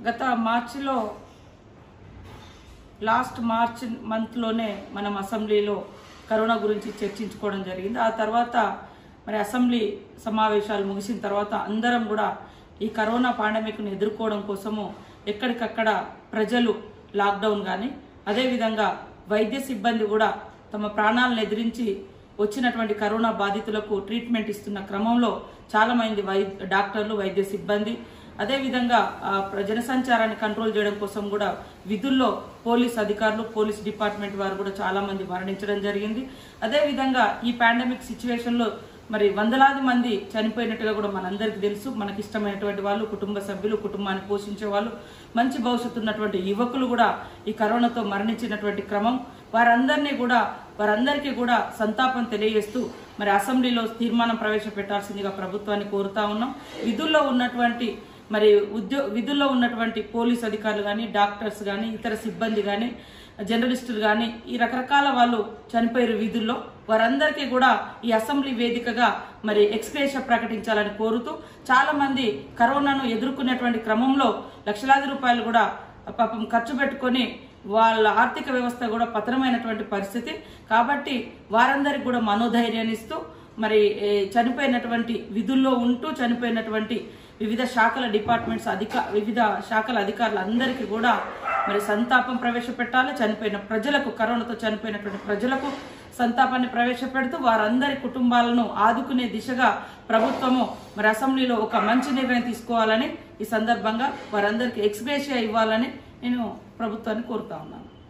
గత మార్చిలో last March మంత్లోనే మనం అసెంబ్లీలో కరోనా గురించి చర్చించుకోవడం జరిగింది ఆ తర్వాత మరి అసెంబ్లీ సమావేశాలు ముగిసిన తర్వాత అందరం కూడా ఈ కరోనా పాండమిక్ను ఎదుర్కోవడం కోసము ఎక్కడికక్కడ ప్రజలు లాక్డౌన్ కానీ అదేవిధంగా వైద్య సిబ్బంది కూడా తమ ప్రాణాలను ఎదిరించి వచ్చినటువంటి కరోనా బాధితులకు ట్రీట్మెంట్ ఇస్తున్న క్రమంలో చాలా మంది వై డాక్టర్లు వైద్య సిబ్బంది అదేవిధంగా ఆ, ప్ర- జనసంచారాన్ని కంట్రోల్ చేయడం కోసం కూడా విధుల్లో పోలీస్ అధికారులు పోలీస్ డిపార్ట్మెంట్ వారు కూడా చాలా మంది మరణించడం జరిగింది అదేవిధంగా ఈ పాండమిక్ సిచ్యువేషన్లో మరి వందలాది మంది చనిపోయినట్టుగా కూడా మనందరికీ తెలుసు మనకి ఇష్టమైనటువంటి వాళ్ళు కుటుంబ సభ్యులు కుటుంబాన్ని పోషించే వాళ్ళు మంచి భవిష్యత్తు ఉన్నటువంటి యువకులు కూడా ఈ కరోనాతో మరణించినటువంటి క్రమం వారందరినీ కూడా వారందరికీ కూడా సంతాపం తెలియజేస్తూ మరి అసెంబ్లీలో తీర్మానం ప్రవేశపెట్టాల్సిందిగా ప్రభుత్వాన్ని కోరుతా ఉన్నాం విధుల్లో ఉన్నటువంటి మరి ఉద్యో విధుల్లో ఉన్నటువంటి పోలీస్ అధికారులు కానీ డాక్టర్స్ కానీ ఇతర సిబ్బంది కానీ జర్నలిస్టులు కానీ ఈ రకరకాల వాళ్ళు చనిపోయారు విధుల్లో వారందరికీ కూడా ఈ అసెంబ్లీ వేదికగా మరి ఎక్స్ప్రేష ప్రకటించాలని కోరుతూ చాలా మంది కరోనాను ఎదుర్కొనేటువంటి క్రమంలో లక్షలాది రూపాయలు కూడా పాపం ఖర్చు పెట్టుకొని వాళ్ళ ఆర్థిక వ్యవస్థ కూడా పతనమైనటువంటి పరిస్థితి కాబట్టి వారందరికి కూడా మనోధైర్యాన్ని ఇస్తూ మరి ఏ, చనిపోయినటువంటి విధుల్లో ఉంటూ చనిపోయినటువంటి వివిధ శాఖల డిపార్ట్మెంట్స్ అధిక వివిధ శాఖల అధికారులందరికీ కూడా మరి సంతాపం ప్రవేశపెట్టాలి చనిపోయిన ప్రజలకు కరోనాతో చనిపోయినటువంటి ప్రజలకు సంతాపాన్ని ప్రవేశపెడుతూ వారందరి కుటుంబాలను ఆదుకునే దిశగా ప్రభుత్వము మరి అసెంబ్లీలో ఒక మంచి నిర్ణయం తీసుకోవాలని ఈ సందర్భంగా వారందరికీ ఎక్స్గ్రేషియా ఇవ్వాలని నేను ప్రభుత్వాన్ని కోరుతా ఉన్నాను